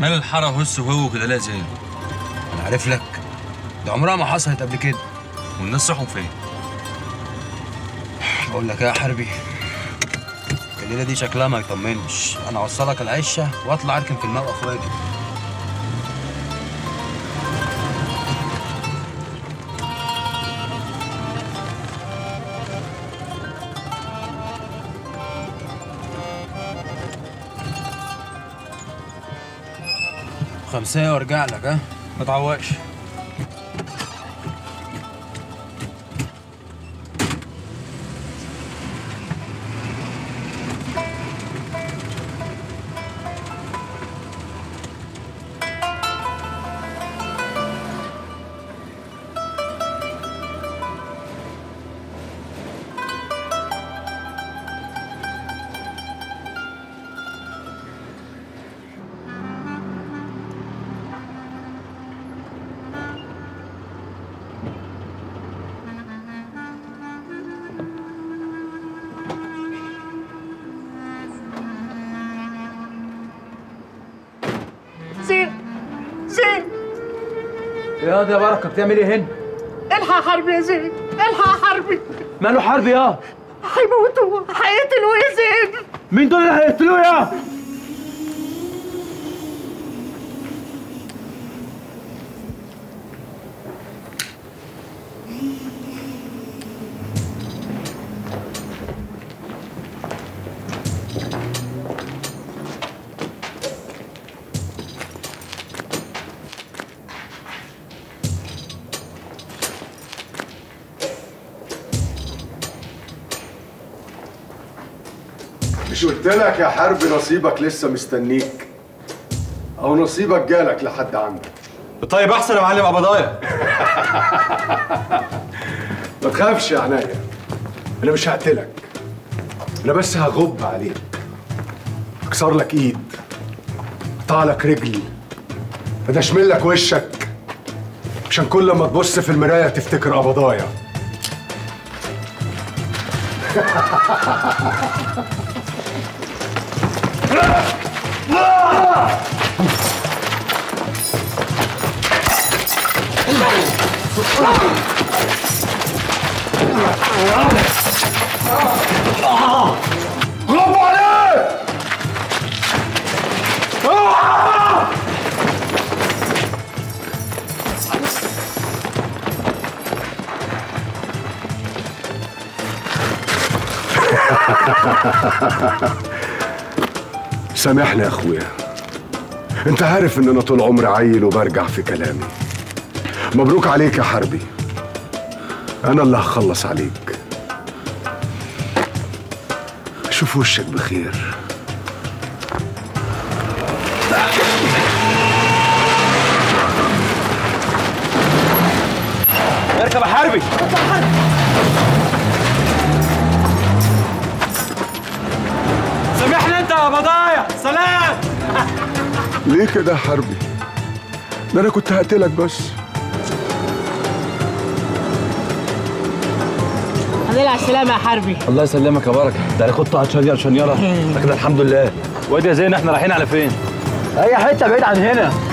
مال الحاره هس وهو كده لا زين انا عارف لك ده عمرها ما حصلت قبل كده والناس صحوا فين بقول لك إيه يا حربي الليله دي شكلها ما يطمنش انا اوصلك العشه واطلع اركن في الموقف واجي خمسة وارجع لك ها ما تعوقش زين زين يا ده بركه بتعمل ايه هنا؟ الحق حربي يا زين الحق حربي ماله حرب يا هيموتوه هيقتلوه يا زين مين دول اللي هيقتلوه يا؟ مش قلت لك يا حربي نصيبك لسه مستنيك او نصيبك جالك لحد عندك طيب احسن يا معلم قبضايا ما تخافش يا عناية انا مش هقتلك انا بس هغب عليك اكسر لك ايد اقطع لك رجل ادشمل لك وشك عشان كل ما تبص في المرايه تفتكر قبضايا غب عليك سامحني يا اخويا انت عارف ان انا طول عمري عيل وبرجع في كلامي مبروك عليك يا حربي انا اللي هخلص عليك شوف وشك بخير اركب يا حربي سامحني انت يا بضايع سلام ليه كده يا حربي ده انا كنت هقتلك بس الحمد لله على السلامة يا حربي الله يسلمك يا بركه ده انا كنت هتشير شنيره ده كده الحمد لله وادي يا زين احنا رايحين على فين؟ اي حته بعيد عن هنا